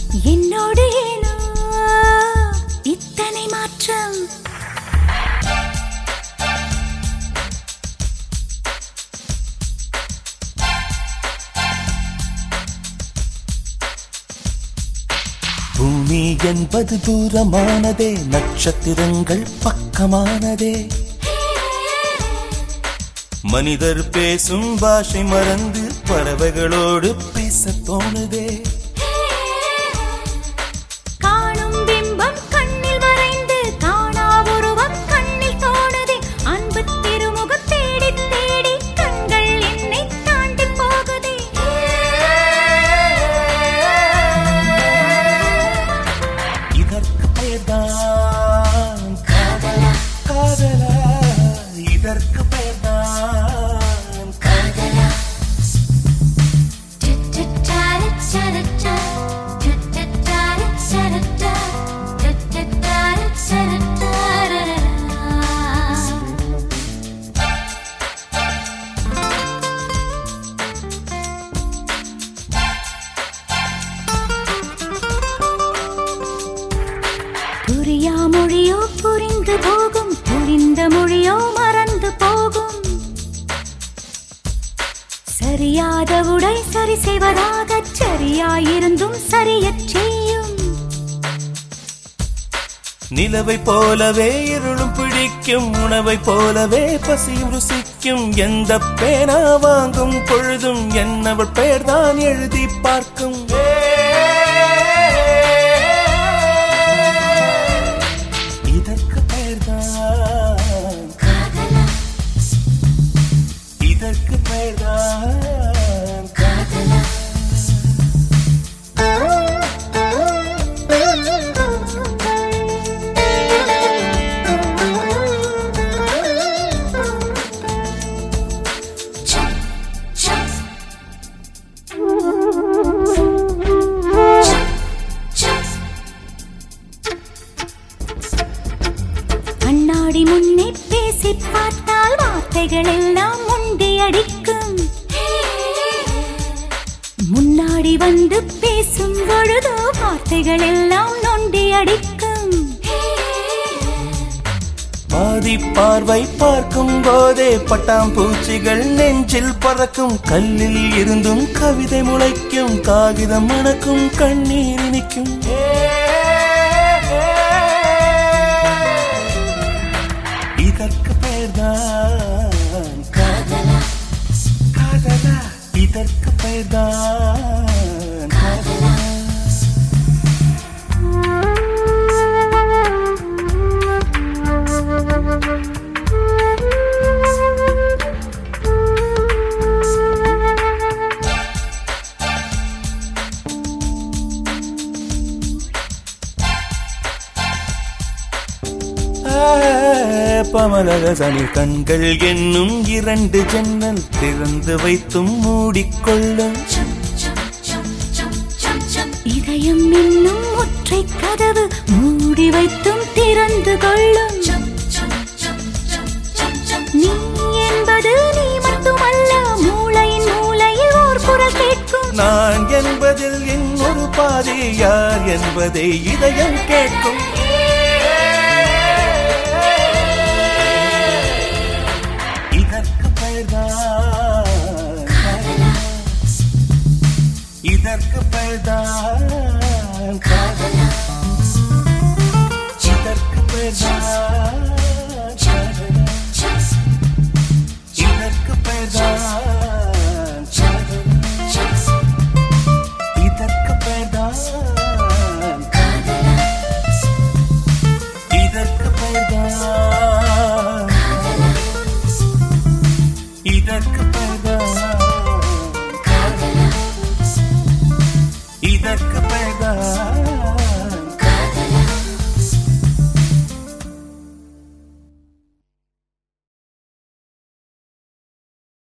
என்னோடு ஏனோ இத்தனை மாற்றம் பூமி என்பது தூரமானதே நட்சத்திரங்கள் பக்கமானதே மனிதர் பேசும் பாஷை மறந்து பறவைகளோடு பேச தோணுதே காணும் பிம்பம் கண்ணில் மறைந்து காணா உருவம் கண்ணில் தோணுதே அன்பு திருமுகம் தேடி தேடி கண்கள் என்னை தாண்டி போகுதே இதற்கு பெயர்தான் காதலா காதலா இதற்கு பெயர்தான் காதலா புரியா மொழியோ புரிந்து போகும் புரிந்த மொழியோ மறந்து போகும் சரியாத உடை சரி செய்வதாக சரியாயிருந்தும் சரியச் செய்யும் நிலவை போலவே இருளும் பிடிக்கும் உணவை போலவே பசியும் ருசிக்கும் எந்த பேனா வாங்கும் பொழுதும் என்னவள் பெயர்தான் எழுதி பார்க்கும் இதற்கு பெயர்தான் இதற்கு பெயர்தான் காதலா கண்ணாடி முன்னே பேசி பார்த்தால் வார்த்தைகள் எல்லாம் முண்டி அடிக்கும் முன்னாடி வந்து பேசும் பொழுதோ வார்த்தைகள் எல்லாம் நொண்டி அடிக்கும் பாதி பார்வை பார்க்கும் போதே பட்டாம்பூச்சிகள் நெஞ்சில் பறக்கும் கல்லில் இருந்தும் கவிதை முளைக்கும் காகிதம் மணக்கும் கண்ணீர் இனிக்கும் இதற்கு பெயர்தான் காதலா காதலா இதற்கு பெயர்தான் காதலா பமலகசனில் கண்கள் என்னும் இரண்டு ஜன்னல் திறந்து வைத்தும் மூடிக்கொள்ளும் இதயம் என்னும் ஒற்றை கதவு மூடி வைத்தும் திறந்து கொள்ளும் நீ என்பது நீ மட்டுமல்ல மூளையின் மூளையில் ஓர் குரல் கேட்கும் நான் என்பதில் இன்னொரு பாதி யார் என்பதை இதயம் கேட்கும் இதற்கு பெயர்தான் காதலா. இதற்கு பெயர்தான் காதலா. இதற்கு பெயர்தான்